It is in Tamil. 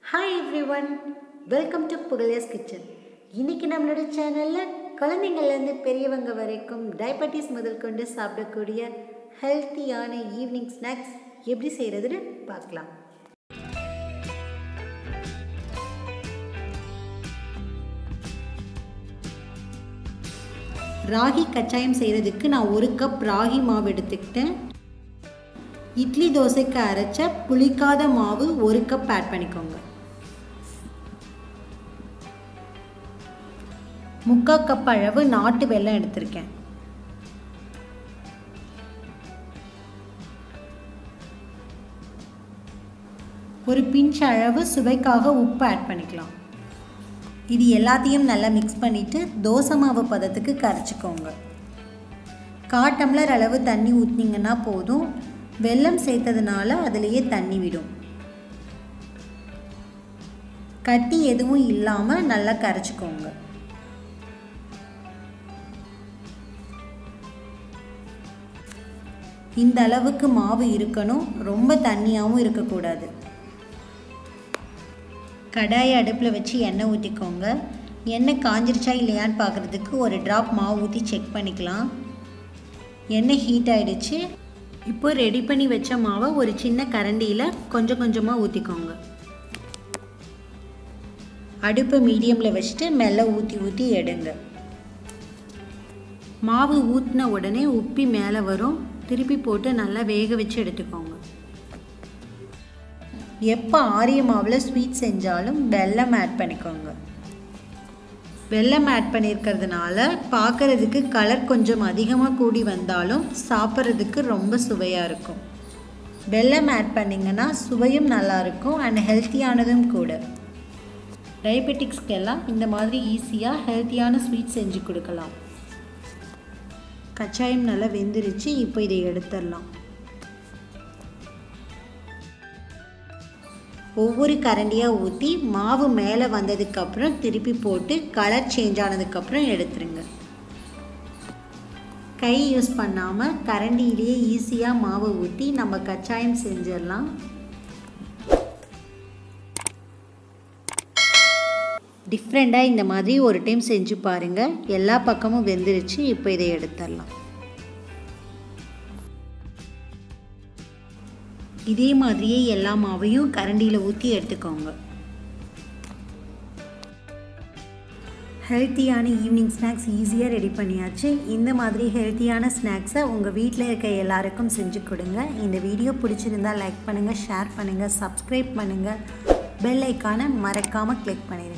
hi everyone welcome to Pugazhiya's kitchen இன்னைக்கு நம்மளோட சேனலில் குழந்தைங்கள்லேருந்து பெரியவங்க வரைக்கும் டயபெட்டிஸ் முதல் கொண்டு சாப்பிடக்கூடிய ஹெல்த்தியான ஈவினிங் ஸ்நாக்ஸ் எப்படி செய்கிறதுன்னு பார்க்கலாம் ராகி கச்சாயம் செய்கிறதுக்கு நான் ஒரு கப் ராகி மாவு எடுத்துக்கிட்டேன் இட்லி தோசைக்கு அரைச்ச புளிக்காத மாவு ஒரு கப் ஆட் பண்ணிக்கோங்க முக்கால் கப் அளவு நாட்டு வெல்லம் எடுத்திருக்கேன் ஒரு பிஞ்ச் அளவு சுவைக்காக உப்பு ஆட் பண்ணிக்கலாம் இது எல்லாத்தையும் நல்லா மிக்ஸ் பண்ணிவிட்டு தோசை மாவு பதத்துக்கு கரைச்சிக்கோங்க கா டம்ளர் அளவு தண்ணி ஊற்றினீங்கன்னா போதும் வெல்லம் சேர்த்ததுனால அதுலேயே தண்ணி விடும் கட்டி எதுவும் இல்லாமல் நல்லா கரைச்சிக்கோங்க இந்த அளவுக்கு மாவு இருக்கணும் ரொம்ப தண்ணியாகவும் இருக்கக்கூடாது கடாயை அடுப்பில் வச்சு எண்ணெய் ஊற்றிக்கோங்க எண்ணெய் காஞ்சிருச்சா இல்லையான்னு பார்க்குறதுக்கு ஒரு ட்ராப் மாவு ஊற்றி செக் பண்ணிக்கலாம் எண்ணெய் ஹீட் ஆகிடுச்சு இப்போ ரெடி பண்ணி வச்ச மாவை ஒரு சின்ன கரண்டியில் கொஞ்சம் கொஞ்சமாக ஊற்றிக்கோங்க அடுப்பை மீடியமில் வச்சுட்டு மெல்ல ஊற்றி ஊற்றி எடுங்க மாவு ஊற்றின உடனே உப்பி மேலே வரும் திருப்பி போட்டு நல்லா வேக வச்சு எடுத்துக்கோங்க எப்போ ஆரிய மாவில் ஸ்வீட் செஞ்சாலும் வெல்லம் ஆட் பண்ணிக்கோங்க வெல்லம் ஆட் பண்ணியிருக்கிறதுனால பார்க்குறதுக்கு கலர் கொஞ்சம் அதிகமாக கூடி வந்தாலும் சாப்பிட்றதுக்கு ரொம்ப சுவையாக இருக்கும் வெல்லம் ஆட் பண்ணிங்கன்னா சுவையும் நல்லாயிருக்கும் அண்ட் ஹெல்த்தியானதும் கூட டயபெட்டிக்ஸ்க்கெல்லாம் இந்த மாதிரி ஈஸியாக ஹெல்த்தியான ஸ்வீட் செஞ்சு கொடுக்கலாம் கச்சாயம் நல்லா வெந்துருச்சு இப்போ இதை எடுத்துடலாம் ஒவ்வொரு கரண்டியாக ஊற்றி மாவு மேலே வந்ததுக்கப்புறம் திருப்பி போட்டு கலர் சேஞ்ச் ஆனதுக்கப்புறம் எடுத்துருங்க கை யூஸ் பண்ணாமல் கரண்டியிலேயே ஈஸியாக மாவை ஊற்றி நம்ம கச்சாயம் செஞ்சிடலாம் டிஃப்ரெண்ட்டாக இந்த மாதிரி ஒரு டைம் செஞ்சு பாருங்கள் எல்லா பக்கமும் வெந்துருச்சு இப்போ இதை எடுத்துடலாம் இதே மாதிரியே எல்லா மாவையும் கரண்டியில் ஊற்றி எடுத்துக்கோங்க ஹெல்த்தியான ஈவினிங் ஸ்நாக்ஸ் ஈஸியாக ரெடி பண்ணியாச்சு இந்த மாதிரி ஹெல்த்தியான ஸ்நாக்ஸை உங்கள் வீட்டில் இருக்க எல்லாருக்கும் செஞ்சு கொடுங்க இந்த வீடியோ பிடிச்சிருந்தால் லைக் பண்ணுங்கள் ஷேர் பண்ணுங்கள் சப்ஸ்கிரைப் பண்ணுங்கள் பெல் ஐக்கானை மறக்காமல் கிளிக் பண்ணிடுங்க